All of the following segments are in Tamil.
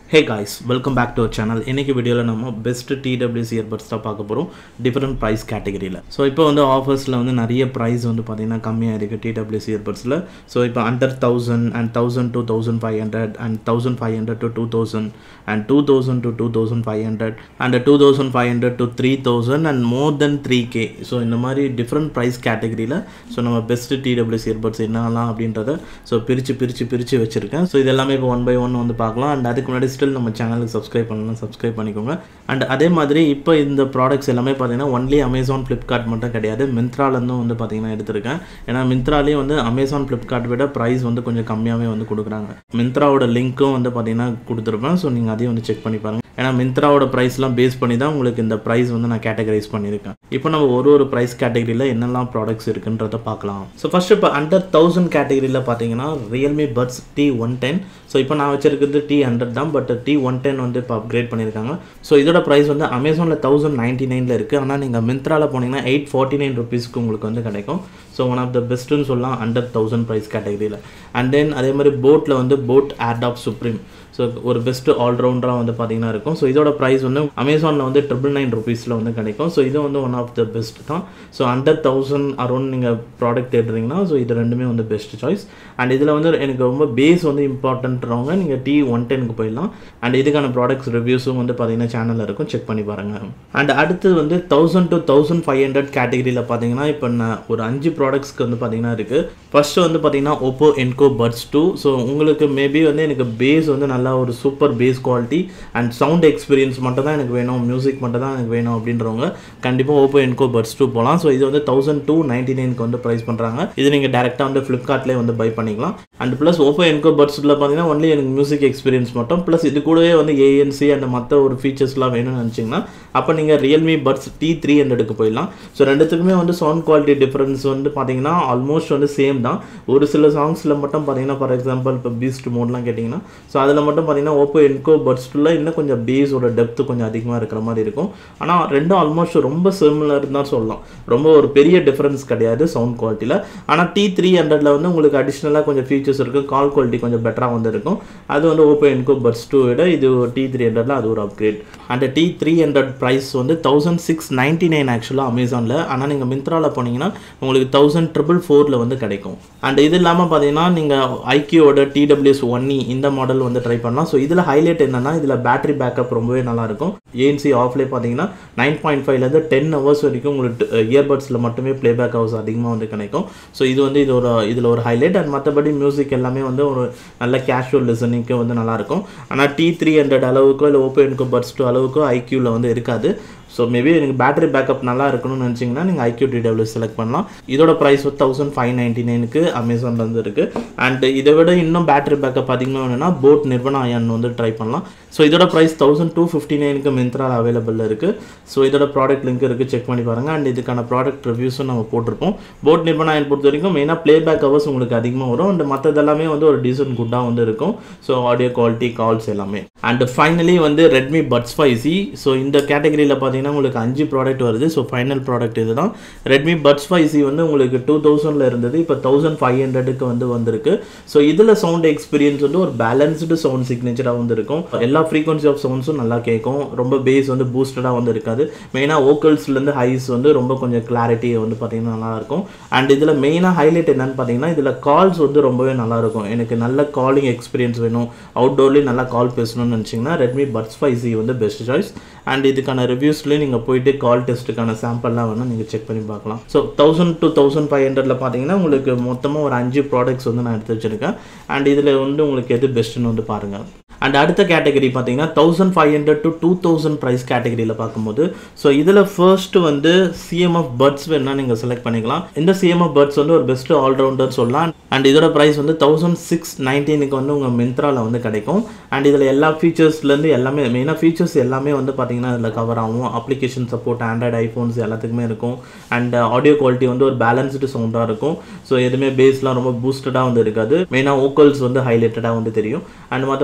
hey guys welcome back to our channel இன்னைக்கு வீடியோவில் நம்ம பெஸ்ட் டிடபிள்யூசி இயர்பட்ஸ் தான் பார்க்க போகிறோம் டிஃப்ரெண்ட் ப்ரைஸ் கேட்டகரியில் ஸோ இப்போ வந்து ஆஃபர்ஸில் வந்து நிறைய ப்ரைஸ் வந்து பார்த்தீங்கன்னா கம்மியாக இருக்குது டிடபிள்யூசி இயர்பட்ஸில் ஸோ இப்போ under thousand and thousand to thousand five hundred and thousand five hundred to two thousand and two thousand to two thousand five hundred and two thousand five hundred to three thousand and more then three K so இந்த மாதிரி டிஃப்ரெண்ட் ப்ரைஸ் கேட்டகரியில் ஸோ நம்ம பெஸ்ட் டிடபிள்யூசி இயர்பட்ஸ் என்னலாம் அப்படின்றத ஸோ பிரித்து பிரித்து பிரித்து வச்சுருக்கேன் ஸோ இது எல்லாமே இப்போ ஒன் பை ஒன் வந்து பார்க்கலாம் அண்ட் அதுக்கு முன்னாடி ஸ்டில் நம்ம சேனலுக்கு சப்ஸ்கிரைப் பண்ணலாம் சப்ஸ்கிரைப் பண்ணிக்கோங்க அண்ட் அதே மாதிரி இப்போ இந்த ப்ராடக்ட்ஸ் எல்லாமே பார்த்தீங்கன்னா ஒன்லி அமேசான் ஃப்ளிப்கார்ட் மட்டும் கிடையாது மிந்த்ராலேருந்தும் வந்து பார்த்தீங்கன்னா எடுத்திருக்கேன் ஏன்னா மிந்த்ராலேயும் வந்து அமேசான் ஃப்ளிப்கார்ட் விட ப்ரைஸ் வந்து கொஞ்சம் கம்மியாகவே வந்து கொடுக்குறாங்க மிந்த்ராவோட லிங்க்கும் வந்து பார்த்தீங்கன்னா கொடுத்துருப்பேன் ஸோ நீங்கள் அதையும் வந்து செக் பண்ணி பாருங்கள் ஏன்னா மிந்த்ராவோட ப்ரைஸ்லாம் பேஸ் பண்ணி தான் உங்களுக்கு இந்த ப்ரைஸ் வந்து நான் கேட்டகரைஸ் பண்ணியிருக்கேன் இப்போ நம்ம ஒரு ஒரு ப்ரைஸ் கேட்டகரியில் என்னெல்லாம் ப்ராடக்ட்ஸ் இருக்குன்றத பார்க்கலாம் ஸோ ஃபஸ்ட் இப்போ அண்டர் தௌசண்ட் கேட்டகரியில் பார்த்தீங்கன்னா Realme buds T one ten so இப்போ நான் வச்சிருக்கிறது டி ஹண்ட்ரட் தான் பட் டி ஒன் டென் வந்து இப்போ அப்கிரேட் பண்ணியிருக்காங்க ஸோ இதோட ப்ரைஸ் வந்து அமேசானில் தௌசண்ட் நைன்ட்டி நைனில் இருக்குது ஆனால் நீங்கள் மிந்த்ராவில் போனீங்கன்னா எயிட் ஃபார்ட்டி நைன் ருபீஸ்க்கு உங்களுக்கு வந்து கிடைக்கும் ஸோ ஒன் ஆஃப் த பெஸ்ட்டுன்னு சொல்லலாம் அண்டர் தௌசண்ட் ப்ரைஸ் கேட்டகரியில் அண்ட் தென் அதே மாதிரி போட்டில் வந்து போட் ஏர்டாப் சுப்ரீம் ஸோ ஒரு பெஸ்ட்டு ஆல்ரவுண்டராக வந்து பார்த்தீங்கன்னா இருக்கும் ஸோ இதோட ப்ரைஸ் வந்து அமேசானில் வந்து ட்ரிபிள் நைன் ருபீஸில் வந்து கிடைக்கும் ஸோ இது வந்து ஒன் ஆஃப் த பெஸ்ட் தான் ஸோ அண்டர் தௌசண்ட் அரௌண்ட் நீங்கள் ப்ராடக்ட் தேடுறீங்கன்னா ஸோ இது ரெண்டுமே வந்து பெஸ்ட் சாய்ஸ் அண்ட் இதில் வந்து எனக்கு ரொம்ப பேஸ் வந்து இம்பார்ட்டன்ட்றவங்க நீங்கள் டி ஒன் டெனுக்கு போயிடலாம் அண்ட் இதுக்கான ப்ராடக்ட்ஸ் ரிவ்யூஸும் வந்து பார்த்தீங்கன்னா சேனலில் இருக்கும் செக் பண்ணி பாருங்கள் அண்ட் அடுத்து வந்து thousand to thousand five hundred கேட்டகரியில் பார்த்தீங்கன்னா இப்போ நான் ஒரு அஞ்சு ப்ராடக்ட்ஸ்க்கு வந்து பார்த்தீங்கன்னா இருக்குது ஃபஸ்ட்டு வந்து பார்த்தீங்கன்னா Oppo Enco buds two so உங்களுக்கு மேபி வந்து எனக்கு பேஸ் வந்து நல்லா ஒரு super bass quality and sound experience மட்டும் தான் எனக்கு வேணும் மியூசிக் மட்டும் தான் எனக்கு வேணும் அப்படின்றவங்க கண்டிப்பாக ஓப்போ என்கோ பட்ஸ் டூ போகலாம் ஸோ இது வந்து தௌசண்ட் டூ நைன்டி நைனுக்கு வந்து ப்ரைஸ் பண்ணுறாங்க இது நீங்கள் டேரெக்டாக வந்து ஃப்ளிப்கார்ட்லேயே வந்து பை பண்ணிக்கலாம் அண்ட் ப்ளஸ் ஓப்போ என்கோ பட்ஸில் பார்த்தீங்கன்னா ஒன்லி எனக்கு மியூசிக் எக்ஸ்பீரியன்ஸ் மட்டும் ப்ளஸ் இது கூடவே வந்து ஏஎன்சி அண்ட் மற்ற ஒரு ஃபீச்சர்ஸ்லாம் வேணும்னு நினச்சிங்கன்னா அப்போ நீங்கள் ரியல்மி பட்ஸ் டி த்ரீ ஹண்ட்ரடுக்கு போயிடலாம் ஸோ ரெண்டுத்துக்குமே வந்து சவுண்ட் குவாலிட்டி டிஃப்ரென்ஸ் வந்து பார்த்தீங்கன்னா ஆல்மோஸ்ட் வந்து சேம் தான் ஒரு சில சாங்ஸில் மட்டும் பார்த்தீங்கன்னா ஃபார் எக்ஸாம்பிள் இப்போ பீஸ்ட் மோட்லாம் கேட்டிங்கன்னா ஸோ அதில் மட்டும் பார்த்தீங்கன்னா ஓப்போ என்கோ பட்ஸ்டில் இன்னும் கொஞ்சம் பேஸோட டெப்த்து கொஞ்சம் அதிகமாக இருக்கிற மாதிரி இருக்கும் ஆனால் ரெண்டும் ஆல்மோஸ்ட் ரொம்ப சிமிலர் தான் சொல்லலாம் ரொம்ப ஒரு பெரிய டிஃப்ரென்ஸ் கிடையாது சவுண்ட் குவாலிட்டியில் ஆனால் டி த்ரீ ஹண்ட்ரடில் வந்து உங்களுக்கு அடிஷ்னலாக கொஞ்சம் ஃபீச்சர்ஸ் இருக்குது கால் குவாலிட்டி கொஞ்சம் பெட்டராக வந்து இருக்கும் அது வந்து ஓப்போ என்கோ பட்ஸ் டூ விட இது டி த்ரீ ஹண்ட்ரடில் அது ஒரு அப்கிரேட் அந்த டி த்ரீ ஹண்ட்ரட் ப்ரைஸ் வந்து தௌசண்ட் சிக்ஸ் நைன்ட்டி நைன் ஆக்சுவலாக அமேசானில் ஆனால் நீங்கள் மிந்த்ராவில் போனீங்கன்னா உங்களுக்கு தௌசண்ட் ட்ரிபிள் ஃபோரில் வந்து கிடைக்கும் அண்ட் இது இல்லாமல் பார்த்தீங்கன்னா நீங்கள் ஐக்கியோட டிடபிள்யூஎஸ் ஒன் இ இந்த மாடல் வந்து ட்ரை பண்ணலாம் ஸோ இதில் ஹைலைட் என்னன்னா இதில் பேட்டரி பேக்கப் ரொம்பவே நல்லாயிருக்கும் ஏஎன்சி ஆஃப்லேயே பார்த்தீங்கன்னா நைன் பாயிண்ட் ஃபைவ்லேருந்து டென் ஹவர்ஸ் வரைக்கும் உங்களுக்கு இயர்பட்ஸில் மட்டுமே ப்ளேபேக் ஹவர்ஸ் அதிகமாக வந்து கிடைக்கும் ஸோ இது வந்து இது ஒரு இதில் ஒரு ஹைலைட் அண்ட் மற்றபடி மியூசிக் எல்லாமே வந்து ஒரு நல்ல கேஷுவல் லிசனிங்க்கு வந்து நல்லாயிருக்கும் ஆனால் டி த்ரீ ஹண்ட்ரட் அளவுக்கோ இல்லை ஓப்போ என்கோ பட்ஸ் டூ அளவுக்கோ ஐக்யூவில் வந்து இருக்காது ஸோ மேபி எனக்கு பேட்டரி பேக்கப் நல்லா இருக்கணும்னு நினச்சிங்கன்னா நீங்கள் ஐக்யூ டிடபிள்யூ செலக்ட் பண்ணலாம் இதோட ப்ரைஸ் வந்து தௌசண்ட் ஃபைவ் நைன்ட்டி நைனுக்கு அமேசானில் வந்து இருக்குது அண்ட் இதை விட இன்னும் பேட்டரி பேக்கப் அதிகமாக வேணும்னா போட் நிர்வனா அயன் வந்து ட்ரை பண்ணலாம் ஸோ இதோட ப்ரைஸ் தௌசண்ட் டூ ஃபிஃப்டி நைனுக்கு மிந்த்ரால் அவைலபிள் இருக்குது ஸோ இதோட ப்ராடக்ட் லிங்க் இருக்குது செக் பண்ணி பாருங்கள் அண்ட் இதுக்கான ப்ராடக்ட் ரிவ்யூஸும் நம்ம போட்டிருப்போம் போட் நிர்வனா அயன் பொறுத்த வரைக்கும் மெயினாக ப்ளே பேக் ஹவர்ஸ் உங்களுக்கு அதிகமாக வரும் அண்ட் மற்றதெல்லாமே வந்து ஒரு டீசன்ட் குட்டாக வந்து இருக்கும் ஸோ ஆடியோ குவாலிட்டி கால்ஸ் எல்லாமே அண்ட் ஃபைனலி வந்து Redmi buds five C so இந்த கேட்டகரியில் பார்த்தீங்கன்னா உங்களுக்கு அஞ்சு ப்ராடக்ட் வருது ஸோ ஃபைனல் ப்ராடக்ட் இது தான் ரெட்மி பட்ஸ் ஃபைவ் சி வந்து உங்களுக்கு டூ தௌசண்டில் இருந்தது இப்போ தௌசண்ட் ஃபைவ் ஹண்ட்ரடுக்கு வந்து வந்திருக்கு ஸோ இதில் சவுண்ட் எக்ஸ்பீரியன்ஸ் வந்து ஒரு பேலன்ஸ்டு சவுண்ட் சிக்னேச்சராக வந்து இருக்கும் எல்லா ஃப்ரீக்வன்சி ஆஃப் சவுண்ட்ஸும் நல்லா கேட்கும் ரொம்ப பேஸ் வந்து பூஸ்டடாக வந்து இருக்காது மெயினாக வோக்கல்ஸ்லேருந்து ஹைஸ் வந்து ரொம்ப கொஞ்சம் கிளாரிட்டி வந்து பார்த்தீங்கன்னா நல்லாயிருக்கும் அண்ட் இதில் மெயினாக ஹைலைட் என்னன்னு பார்த்தீங்கன்னா இதில் கால்ஸ் வந்து ரொம்பவே நல்லாயிருக்கும் எனக்கு நல்ல காலிங் எக்ஸ்பீரியன்ஸ் வேணும் அவுட்டோர்லேயும் நல்லா கால் பேசணும்னு நினச்சிங்கன்னா ரெட்மி பட்ஸ் ஃபைவ் சி வந்து பெஸ்ட் சாய்ஸ் அண்ட் இதுக்கான ரிவ்யூஸ்லேயும் நீங்கள் போயிட்டு கால் டெஸ்ட்டுக்கான சாம்பிள்லாம் வேணால் நீங்கள் செக் பண்ணி பார்க்கலாம் so thousand to thousand five ஹண்ட்ரடில் பார்த்தீங்கன்னா உங்களுக்கு மொத்தமாக ஒரு அஞ்சு ப்ராடக்ட்ஸ் வந்து நான் எடுத்து வச்சுருக்கேன் அண்ட் இதில் வந்து உங்களுக்கு எது பெஸ்ட்டுன்னு வந்து பாருங்கள் அண்ட் அடுத்த கேட்டகரி பார்த்தீங்கன்னா thousand five hundred to two thousand price கேட்டகரியில் பார்க்கும்போது ஸோ இதில் ஃபர்ஸ்ட் வந்து சிஎம்எஃப் பட்ஸ் வேணா நீங்கள் செலக்ட் பண்ணிக்கலாம் இந்த சிஎம்எஃப் பட்ஸ் வந்து ஒரு பெஸ்ட் ஆல்ரவுண்டர் சொல்லலாம் அண்ட் இதோட ப்ரைஸ் வந்து தௌசண்ட் சிக்ஸ் நைன்டீனுக்கு வந்து உங்கள் மிந்த்ராவில் வந்து கிடைக்கும் அண்ட் இதில் எல்லா ஃபீச்சர்ஸ்லேருந்து எல்லாமே மெயினாக ஃபீச்சர்ஸ் எல்லாமே வந்து பார்த்தீங்கன்னா இதில் கவர் ஆகும் அப்ளிகேஷன் சப்போர்ட் ஆண்ட்ராய்டு ஐஃபோன்ஸ் எல்லாத்துக்குமே இருக்கும் அண்ட் ஆடியோ குவாலிட்டி வந்து ஒரு பேலன்ஸ்டு சவுண்டாக இருக்கும் ஸோ எதுவுமே பேஸ்லாம் ரொம்ப பூஸ்டடாக வந்து இருக்காது மெயினாக ஓக்கல்ஸ் வந்து ஹைலைட்டடாக வந்து தெரியும் அண்ட் மற்றபடி கால்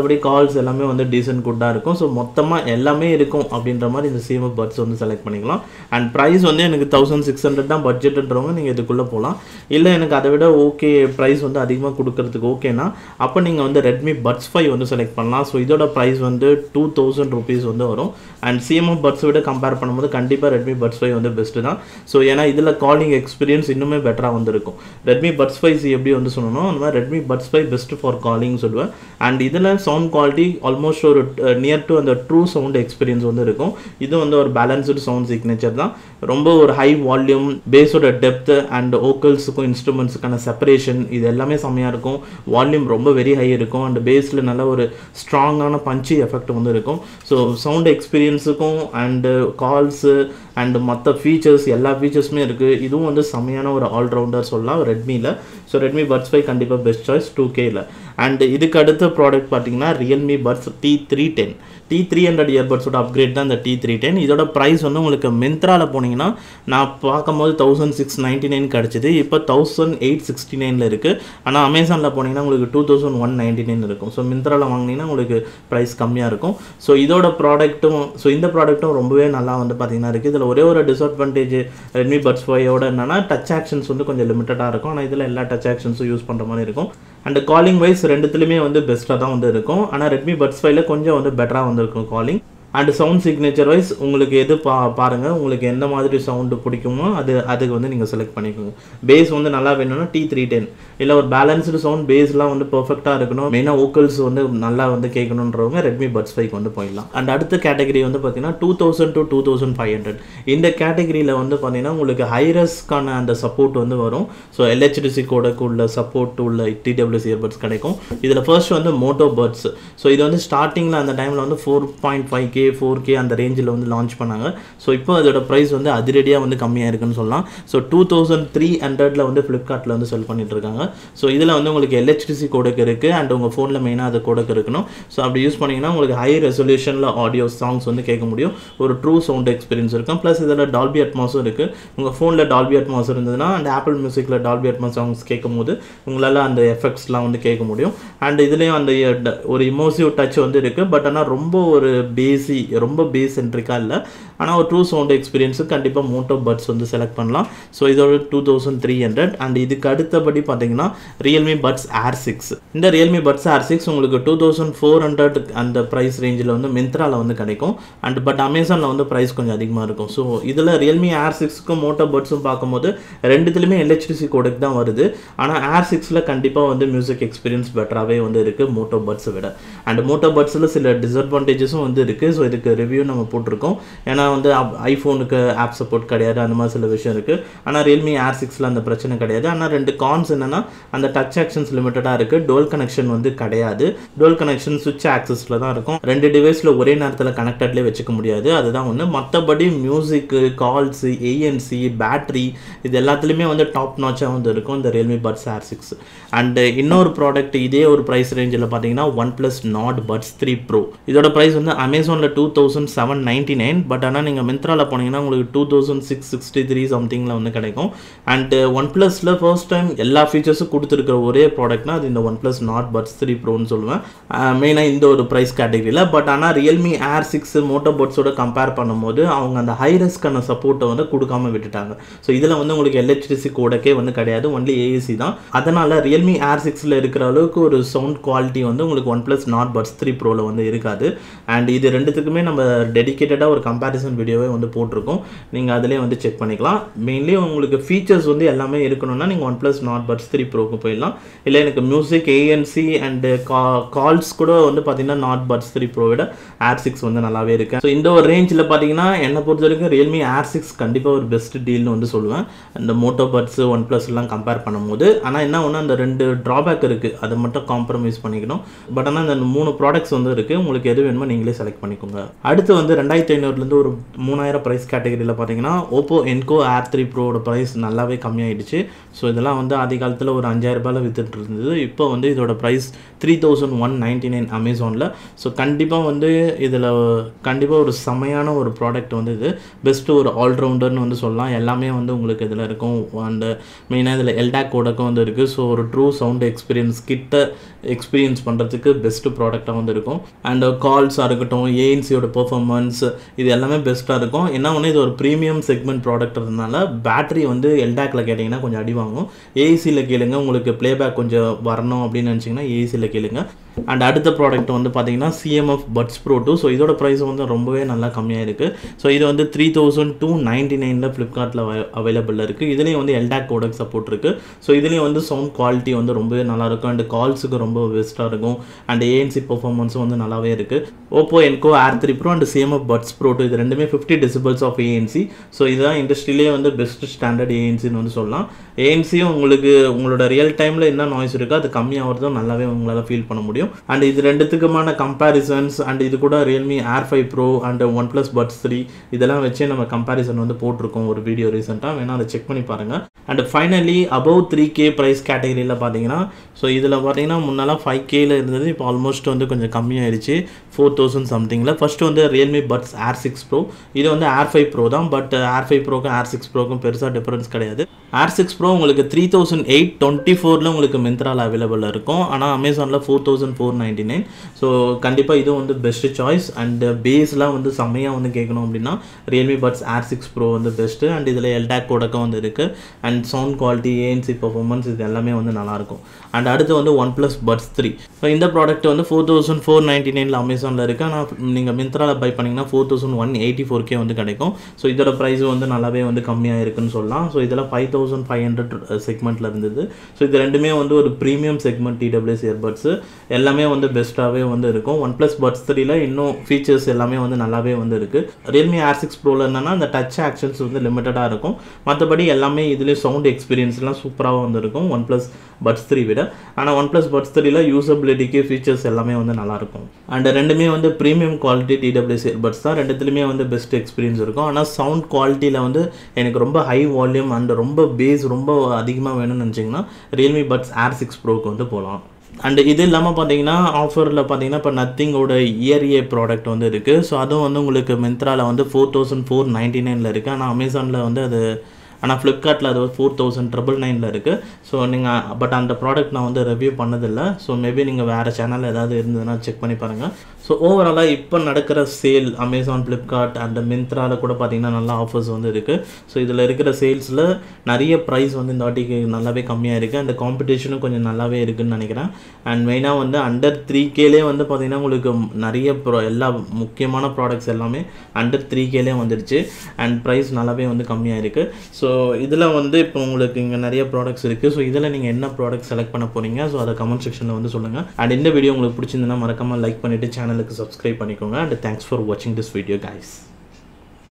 கால்ஸ் எல்லாமே வந்து டீசென்ட் குட்டாக இருக்கும் ஸோ மொத்தமாக எல்லாமே இருக்கும் அப்படின்ற மாதிரி இந்த சிஎம்எஃப் பட்ஸ் வந்து செலக்ட் பண்ணிக்கலாம் அண்ட் ப்ரைஸ் வந்து எனக்கு தௌசண்ட் சிக்ஸ் ஹண்ட்ரட் தான் பட்ஜெட்ன்றவங்க நீங்கள் இதுக்குள்ளே போகலாம் இல்லை எனக்கு அதை விட ஓகே ப்ரைஸ் வந்து அதிகமாக கொடுக்கறதுக்கு ஓகேனா அப்போ நீங்கள் வந்து ரெட்மி பட்ஸ் ஃபைவ் வந்து செலக்ட் பண்ணலாம் ஸோ இதோட ப்ரைஸ் வந்து டூ தௌசண்ட் ருபீஸ் வந்து வரும் அண்ட் சிஎம்எஃப் பட்ஸ் விட கம்பேர் பண்ணும்போது கண்டிப்பாக ரெட்மி பட்ஸ் ஃபைவ் வந்து பெஸ்ட்டு தான் ஸோ ஏன்னா இதில் காலிங் எக்ஸ்பீரியன்ஸ் இன்னுமே பெட்டராக வந்து இருக்கும் ரெட்மி பட்ஸ் ஃபைவ் எப்படி வந்து சொல்லணும் அந்த மாதிரி Redmi buds five best for calling சொல்லுவேன் அண்ட் இதில் சவுண்ட் குவாலிட்டி ஆல்மோஸ்ட் ஒரு நியர் டு அந்த ட்ரூ சவுண்ட் எக்ஸ்பீரியன்ஸ் வந்து இருக்கும் இது வந்து ஒரு பேலன்ஸ்டு சவுண்ட் சிக்னேச்சர் தான் ரொம்ப ஒரு ஹை வால்யூம் பேஸோட டெப்த் அண்ட் ஓக்கல்ஸுக்கும் இன்ஸ்ட்ருமெண்ட்ஸுக்கான செப்பரேஷன் இது எல்லாமே செம்மையாக இருக்கும் வால்யூம் ரொம்ப வெரி ஹை இருக்கும் அண்ட் பேஸில் நல்ல ஒரு ஸ்ட்ராங்கான பஞ்சி எஃபெக்ட் வந்து இருக்கும் ஸோ சவுண்ட் எக்ஸ்பீரியன்ஸுக்கும் அண்டு கால்ஸு அண்ட் மற்ற ஃபீச்சர்ஸ் எல்லா ஃபீச்சர்ஸுமே இருக்குது இதுவும் வந்து செம்மையான ஒரு ஆல்ரவுண்டர் சொல்லலாம் ரெட்மியில் ஸோ ரெட்மி பட்ஸ் ஃபைவ் கண்டிப்பாக பெஸ்ட் சாய்ஸ் டூ கேயில் அண்ட் இதுக்கு அடுத்த ப்ராடக்ட் பார்த்தீங்கன்னா Realme buds T three ten T three hundred இயர்பட்ஸோட அப்கிரேட் தான் இந்த டி த்ரீ டென் இதோட ப்ரைஸ் வந்து உங்களுக்கு மிந்த்ராவில் போனீங்கன்னா நான் பார்க்கும்போது தௌசண்ட் சிக்ஸ் நைன்ட்டி நைன் கிடச்சிது இப்போ தௌசண்ட் எயிட் சிக்ஸ்டி நைனில் இருக்குது ஆனால் அமேசானில் போனீங்கன்னா உங்களுக்கு two thousand one ninety nine இருக்கும் ஸோ மிந்த்ராவில் வாங்கினீங்கன்னா உங்களுக்கு ப்ரைஸ் கம்மியாக இருக்கும் ஸோ இதோட ப்ராடக்ட்டும் ஸோ இந்த ப்ராடக்ட்டும் ரொம்பவே நல்லா வந்து பார்த்தீங்கன்னா இருக்குது இதில் ஒரே ஒரு டிஸ்அட்வான்டேஜ் ரெட்மி பட்ஸ் ஃபைவோட என்னன்னா டச் ஆக்ஷன்ஸ் வந்து கொஞ்சம் லிமிட்டடாக இருக்கும் ஆனால் இதில் எல்லா டச் ஆக்ஷன்ஸும் யூஸ் பண்ணுற மாதிரி இருக்கும் அண்ட் காலிங் வைஸ் ரெண்டுத்துலையுமே வந்து பெஸ்ட்டாக தான் வந்து இருக்கும் ஆனால் ரெட்மி பட்ஸ் ஃபைவ்ல கொஞ்சம் வந்து பெட்டராக வந்திருக்கும் calling and sound signature wise உங்களுக்கு எது பா பாருங்கள் உங்களுக்கு எந்த மாதிரி சவுண்டு பிடிக்குமோ அது அதுக்கு வந்து நீங்கள் செலக்ட் பண்ணிக்கோங்க பேஸ் வந்து நல்லா வேணும்னா டி த்ரீ டென் இல்லை ஒரு பேலன்ஸ்டு சவுண்ட் பேஸ்லாம் வந்து பர்ஃபெக்டாக இருக்கணும் மெயினாக ஓக்கல்ஸ் வந்து நல்லா வந்து கேட்கணுன்றவங்க ரெட்மி பட்ஸ் ஃபைவ் வந்து போயிடலாம் அண்ட் அடுத்த கேட்டகரி வந்து பார்த்தீங்கன்னா two thousand to two thousand five hundred இந்த கேட்டகரியில் வந்து பார்த்தீங்கன்னா உங்களுக்கு ஹைரஸ்க்கான அந்த சப்போர்ட் வந்து வரும் ஸோ எல்ஹெச்டிசி கோடக்கு உள்ள சப்போர்ட் உள்ள டிடபிள்யூசி இயர்பட்ஸ் கிடைக்கும் இதில் ஃபர்ஸ்ட் வந்து மோட்டோ பட்ஸ் ஸோ இது வந்து ஸ்டார்டிங்கில் அந்த டைமில் வந்து four point five K four K அந்த ரேஞ்சில் வந்து லான்ச் பண்ணாங்க ஸோ இப்போ அதோட ப்ரைஸ் வந்து அதிரடியாக வந்து கம்மியாக இருக்குன்னு சொல்லலாம் ஸோ டூ தௌசண்ட் த்ரீ ஹண்ட்ரடில் வந்து ஃப்ளிப்கார்ட்டில் வந்து செல் பண்ணிட்டு இருக்காங்க ஸோ இதில் வந்து உங்களுக்கு எல்ஹெச்டிசி கோடக்கு இருக்குது அண்ட் உங்கள் ஃபோனில் மெயினாக அது கோடக்கு இருக்கணும் ஸோ அப்படி யூஸ் பண்ணிங்கன்னா உங்களுக்கு ஹை ரெசல்யூஷனில் ஆடியோ சாங்ஸ் வந்து கேட்க முடியும் ஒரு ட்ரூ சவுண்ட் எக்ஸ்பீரியன்ஸ் இருக்கும் ப்ளஸ் இதில் டால்பி அட்மாஸும் இருக்குது உங்கள் ஃபோனில் டால்பி அட்மாஸ் இருந்ததுன்னா அண்ட் ஆப்பிள் மியூசிக்கில் டால்பி அட்மாஸ் சாங்ஸ் கேட்கும் போது உங்களால் அந்த எஃபெக்ட்ஸ்லாம் வந்து கேட்க முடியும் அண்ட் இதுலேயும் அந்த ட- ஒரு இமோசிவ் டச் வந்து இருக்குது பட் ஆனால் ரொம்ப ஒரு பேசி ரொம்ப பேஸ் சென்ட்ரிக்காக இல்லை ஆனால் ஒரு ட்ரூ சவுண்ட் எக்ஸ்பீரியன்ஸுக்கு கண்டிப்பாக மோட்டோ பட்ஸ் வந்து செலக்ட் பண்ணலாம் ஸோ இதோட two thousand three hundred and இதுக்கு அடுத்தபடி பார்த்தீங்கன்னா ரியல்மி பட்ஸ் ஏர் சிக்ஸ் இந்த ரியல்மி பட்ஸ் ஏர் சிக்ஸ் உங்களுக்கு டூ தௌசண்ட் ஃபோர் ஹண்ட்ரட் அந்த ப்ரைஸ் ரேஞ்சில் வந்து மிந்த்ராவில் வந்து கிடைக்கும் அண்ட் பட் அமேசானில் வந்து ப்ரைஸ் கொஞ்சம் அதிகமாக இருக்கும் ஸோ இதில் ரியல்மி ஏர் சிக்ஸ்க்கும் மோட்டோ பட்ஸும் பார்க்கும்போது ரெண்டுத்துலையுமே எல்ஹெச்டிசி கோடக் தான் வருது ஆனால் ஏர் சிக்ஸில் கண்டிப்பாக வந்து மியூசிக் எக்ஸ்பீரியன்ஸ் பெட்டராகவே வந்து இருக்குது மோட்டோ பட்ஸை விட அண்ட் மோட்டோ பட்ஸில் சில டிஸ்அட்வான்டேஜஸும் வந்து இருக்குது ஸோ இதுக்கு ரிவ்யூ நம்ம போட்டிருக்கோம் ஏன்னா வந்து ஐஃபோனுக்கு ஆப் சப்போர்ட் கிடையாது அந்த மாதிரி சில விஷயம் இருக்குது ஆனால் ரியல்மி ஏர் சிக்ஸில் அந்த பிரச்சனை கிடையாது ஆனால் ரெண்டு கான்ஸ் என்னென்னா அந்த டச் ஆக்ஷன்ஸ் லிமிட்டடாக இருக்குது டோல் கனெக்ஷன் வந்து கிடையாது டோல் கனெக்ஷன் சுவிட்ச் ஆக்சஸில் தான் இருக்கும் ரெண்டு டிவைஸில் ஒரே நேரத்தில் கனெக்டட்லேயே வச்சுக்க முடியாது அதுதான் ஒன்று மற்றபடி மியூசிக்கு கால்ஸு ஏஎன்சி பேட்டரி இது எல்லாத்துலேயுமே வந்து டாப் நாச்சாக வந்து இருக்கும் இந்த Realme buds air six and இன்னொரு ப்ராடக்ட் இதே ஒரு ப்ரைஸ் ரேஞ்சில் பார்த்தீங்கன்னா one plus nord buds three pro இதோட ப்ரைஸ் வந்து அமேசானில் two thousand seven ninety nine but ஆனால் நீங்கள் மிந்த்ராவில் போனீங்கன்னா உங்களுக்கு two thousand six sixty three சம்திங்கில் வந்து கிடைக்கும் அண்ட் ஒன் ப்ளஸில் ஃபர்ஸ்ட் டைம் எல்லா ஃபீச்சர்ஸும் கொடுத்துருக்கிற ஒரே ப்ராடக்ட்னா அது இந்த one plus nord buds three ப்ரோன்னு சொல்லுவேன் மெயினாக இந்த ஒரு ப்ரைஸ் கேட்டகரியில் பட் ஆனால் ரியல்மி ஏர் சிக்ஸ் மோட்டோ பட்ஸோட கம்பேர் பண்ணும்போது அவங்க அந்த ஹைரஸ்க்கான சப்போர்ட்டை வந்து கொடுக்காம விட்டுட்டாங்க ஸோ இதில் வந்து உங்களுக்கு எல்ஹெச்டிசி கோடக்கே வந்து கிடையாது ஒன்லி ஏஏசி தான் அதனால் ரியல்மி ஏர் சிக்ஸில் இருக்கிற அளவுக்கு ஒரு சவுண்ட் குவாலிட்டி வந்து உங்களுக்கு one plus nord buds three ப்ரோவில் வந்து இருக்காது அண்ட் இது ரெண்டுத்துக்குமே நம்ம டெடிகேட்டடாக ஒரு கம்பேரிசன் வீடியோவே வந்து போட்டிருக்கோம் நீங்கள் அதிலே வந்து செக் பண்ணிக்கலாம் மெயின்லி உங்களுக்கு ஃபீச்சர்ஸ் வந்து எல்லாமே இருக்கணும்னா நீங்கள் one plus nord buds three ப்ரோக்கு போயிடலாம் இல்லை எனக்கு மியூசிக் ஏஎன்சி அண்டு கா கால்ஸ் கூட வந்து பார்த்தீங்கன்னா நாட் பட்ஸ் த்ரீ ப்ரோ விட ஏர் சிக்ஸ் வந்து நல்லாவே இருக்கு ஸோ இந்த ஒரு ரேஞ்சில் பார்த்தீங்கன்னா என்னை பொறுத்த வரைக்கும் ரியல்மி ஏர் சிக்ஸ் கண்டிப்பாக ஒரு பெஸ்ட் டீல்னு வந்து சொல்லுவேன் அந்த மோட்டோ பட்ஸ் ஒன் ப்ளஸ் எல்லாம் கம்பேர் பண்ணும்போது ஆனால் என்ன ஒன்று அந்த ரெண்டு ட்ராபேக் இருக்குது அதை மட்டும் காம்ப்ரமைஸ் பண்ணிக்கணும் பட் ஆனால் அந்த மூணு ப்ராடக்ட்ஸ் வந்து இருக்குது உங்களுக்கு எது வேணுமோ நீங்களே செலக்ட் பண்ணிக்கோங்க அடுத்து வந்து ரெண்டாயிரத்தி ஐநூறுலேருந்து ஒரு மூணாயிரம் ப்ரைஸ் கேட்டகரியில் பார்த்தீங்கன்னா Oppo Enco air three ப்ரோட price நல்லாவே கம்மியாயிடுச்சு ஸோ இதெல்லாம் வந்து ஆதி காலத்தில் ஒரு அஞ்சாயிரம் ரூபாயில் வித்துட்டு இருந்தது இப்போ வந்து இதோட price three thousand one ninety nine அமேசானில் ஸோ கண்டிப்பாக வந்து இதில் கண்டிப்பாக ஒரு செமையான ஒரு ப்ராடக்ட் வந்து இது பெஸ்ட்டு ஒரு ஆல்ரவுண்டர்னு வந்து சொல்லலாம் எல்லாமே வந்து உங்களுக்கு இதில் இருக்கும் அண்டு மெயினாக இதில் எல்டாக் கோடக்கும் வந்து இருக்குது ஸோ ஒரு ட்ரூ சவுண்ட் எக்ஸ்பீரியன்ஸ் கிட்ட எக்ஸ்பீரியன்ஸ் பண்ணுறதுக்கு பெஸ்ட்டு ப்ராடக்டாக வந்து இருக்கும் அண்ட் கால்ஸாக இருக்கட்டும் ஏஎன்சியோட பெர்ஃபார்மன்ஸ் இது எல்லாமே பெஸ்ட்டாக இருக்கும் என்ன ஒன்று இது ஒரு ப்ரீமியம் செக்மெண்ட் ப்ராடக்ட் இருந்தனால பேட்டரி வந்து எல்டாக்கில் கேட்டிங்கன்னா கொஞ்சம் அடி வாங்கும் ஏசியில் கேளுங்க உங்களுக்கு ப்ளேபேக் கொஞ்சம் வரணும் அப்படின்னு நினச்சிங்கன்னா ஏசியில் கேளுங்க அண்ட் அடுத்த ப்ராடக்ட் வந்து பார்த்தீங்கன்னா CMF buds pro two so இதோட ப்ரைஸ் வந்து ரொம்பவே நல்லா கம்மியாக இருக்குது ஸோ இது வந்து த்ரீ தௌசண்ட் டூ நைன்டி நைனில் ஃப்ளிப்கார்ட்டில் அவைலபிளில் இருக்குது இதுலேயும் வந்து எல்டாக் கோடக் சப்போர்ட் இருக்குது ஸோ இதுலேயும் வந்து சவுண்ட் குவாலிட்டி வந்து ரொம்பவே நல்லாயிருக்கும் அண்ட் கால்ஸுக்கு ரொம்ப பெஸ்ட்டாக இருக்கும் அண்ட் ஏஎன்சி பெர்ஃபார்மன்ஸும் வந்து நல்லாவே இருக்குது Oppo Enco air three pro and CMF buds pro two இது ரெண்டுமே fifty decibels of ANC so இதுதான் இண்டஸ்ட்ரியிலே வந்து பெஸ்ட் ஸ்டாண்டர்ட் ஏஎன்சின்னு வந்து சொல்லலாம் ஏஎன்சியும் உங்களுக்கு உங்களோட ரியல் டைமில் என்ன நாய்ஸ் இருக்கோ அது கம்மியாகிறதும் நல்லாவே உங்களால் ஃபீல் பண்ண முடியும் அண்ட் இது ரெண்டுத்துக்குமான கம்பேரிசன்ஸ் அண்ட் இது கூட Realme air five pro and one plus buds three இதெல்லாம் வச்சு நம்ம கம்பேரிசன் வந்து போட்டிருக்கோம் ஒரு வீடியோ ரீசெண்டாக வேணால் அதை செக் பண்ணி பாருங்கள் and finally above three K price கேட்டகரியில் பார்த்தீங்கன்னா ஸோ இதில் பார்த்தீங்கன்னா முன்னெல்லாம் ஃபைவ் கேல இருந்தது இப்போ ஆல்மோஸ்ட் வந்து கொஞ்சம் கம்மியாயிடுச்சு ஃபோர் தௌசண்ட் சம்திங்கில் ஃபஸ்ட்டு வந்து Realme buds air six pro இது வந்து ஏர் ஃபைவ் ப்ரோ தான் பட் ஏர் ஃபைவ் ப்ரோக்கும் ஏர் சிக்ஸ் ப்ரோக்கும் பெருசாக டிஃப்ரென்ஸ் கிடையாது ஏர் சிக்ஸ் ப்ரோ உங்களுக்கு த்ரீ தௌசண்ட் எயிட் டுவெண்ட்டி ஃபோரில் உங்களுக்கு மிந்த்ராவில் அவைலபிள் இருக்கும் ஆனால் அமேசானில் four thousand four ninety nine so கண்டிப்பாக இதுவும் வந்து பெஸ்ட்டு சாய்ஸ் அண்ட் பேஸ்லாம் வந்து செம்மையாக வந்து கேட்கணும் அப்படின்னா Realme buds air six pro வந்து பெஸ்ட்டு அண்ட் இதில் எல்டாக் கோடக்கம் வந்து இருக்குது and sound quality ANC performance இது எல்லாமே வந்து நல்லாயிருக்கும் அண்ட் அடுத்து வந்து one plus buds three so இந்த ப்ராடக்ட் வந்து ஃபோர் தௌசண்ட் ஃபோர் நைன்டி நைனில் அமேசானில் இருக்குது ஆனால் நீங்கள் மிந்த்ராவில் பை பண்ணிங்கன்னா four thousand one eighty four K வந்து கிடைக்கும் ஸோ இதோட ப்ரைஸ் வந்து நல்லாவே வந்து கம்மியாக இருக்குன்னு சொல்லலாம் ஸோ இதில் ஃபைவ் தௌசண்ட் ஃபைவ் ஹண்ட்ரட் செக்மெண்ட்டில் இருந்தது ஸோ இது ரெண்டுமே வந்து ஒரு ப்ரீமியம் செக்மெண்ட் டிடபிள்யூஎஸ் இயர்பட்ஸு எல்லாமே வந்து பெஸ்ட்டாகவே வந்து இருக்கும் ஒன் ப்ளஸ் பட்ஸ் த்ரீல இன்னும் ஃபீச்சர்ஸ் எல்லாமே வந்து நல்லாவே வந்து இருக்குது ரியல்மி ஆர் சிக்ஸ் ப்ரோவில் என்னன்னா அந்த டச் ஆக்ஷன்ஸ் வந்து லிமிட்டடாக இருக்கும் மற்றபடி எல்லாமே இதுலேயும் சவுண்ட் எக்ஸ்பீரியன்ஸ்லாம் சூப்பராக வந்து இருக்கும் ஒன் ப்ளஸ் பட்ஸ் த்ரீ விட ஆனால் ஒன் ப்ளஸ் பட்ஸ் த்ரீல யூசபிலிட்டிக்கு ஃபீச்சர்ஸ் எல்லாமே வந்து நல்லாயிருக்கும் அண்ட் ரெண்டுமே வந்து ப்ரீமியம் குவாலிட்டி டிடபிள்யூஎஸ் இயர்பட்ஸ் தான் ரெண்டுத்துலையுமே வந்து பெஸ்ட் எக்ஸ்பீரியன்ஸ் இருக்கும் ஆனால் சவுண்ட் குவாலிட்டியில் வந்து எனக்கு ரொம்ப ஹை வால்யூம் அண்ட் ரொம்ப பேஸ் ரொம்ப அதிகமாக வேணும்னு நினச்சிங்கன்னா ரியல்மி பட்ஸ் ஏர் சிக்ஸ் ப்ரோக்கு வந்து போகலாம் அண்ட் இது இல்லாமல் பார்த்தீங்கன்னா ஆஃபரில் பார்த்தீங்கன்னா இப்போ நத்திங்கோட இயர்ஏ ப்ராடக்ட் வந்து இருக்குது ஸோ அதுவும் வந்து உங்களுக்கு மிந்த்ராவில் வந்து ஃபோர் தௌசண்ட் ஃபோர் நைன்டி நைனில் இருக்குது ஆனால் அமேசானில் வந்து அது ஆனால் ஃப்ளிப்கார்ட்டில் அது ஃபோர் தௌசண்ட் ட்ரிபிள் நைனில் இருக்குது ஸோ நீங்கள் பட் அந்த ப்ராடக்ட் நான் வந்து ரிவ்யூ பண்ணதில்லை ஸோ மேபி நீங்கள் வேறு சேனல் ஏதாவது இருந்ததுன்னா செக் பண்ணி பாருங்கள் ஸோ ஓவராலாக இப்போ நடக்கிற சேல் அமேசான் ஃப்ளிப்கார்ட் அண்ட் மிந்த்ராவில் கூட பார்த்தீங்கன்னா நல்லா ஆஃபர்ஸ் வந்து இருக்குது ஸோ இதில் இருக்கிற சேல்ஸில் நிறைய ப்ரைஸ் வந்து இந்த வாட்டிக்கு நல்லாவே கம்மியாக இருக்குது அந்த காம்படிஷனும் கொஞ்சம் நல்லாவே இருக்குதுன்னு நினைக்கிறேன் அண்ட் மெயினாக வந்து அண்டர் த்ரீ கேலே வந்து பார்த்திங்கன்னா உங்களுக்கு நிறைய ப்ரோ எல்லா முக்கியமான ப்ராடக்ட்ஸ் எல்லாமே அண்டர் த்ரீ கேலே வந்துடுச்சு அண்ட் ப்ரைஸ் நல்லாவே வந்து கம்மியாக இருக்குது ஸோ இதில் வந்து இப்போ உங்களுக்கு இங்கே நிறைய ப்ராடக்ட்ஸ் இருக்குது ஸோ இதில் நீங்கள் என்ன ப்ராடக்ட் செலக்ட் பண்ண போகிறீங்க ஸோ அதை கமெண்ட் செக்ஷனில் வந்து சொல்லுங்கள் அண்ட் இந்த வீடியோ உங்களுக்கு பிடிச்சிருந்ததுன்னா மறக்காமல் லைக் பண்ணிவிட்டு சேனலுக்கு சப்ஸ்கிரைப் பண்ணிக்கோங்க அண்ட் தேங்க்ஸ் ஃபார் வாட்சிங் திஸ் வீடியோ கைஸ்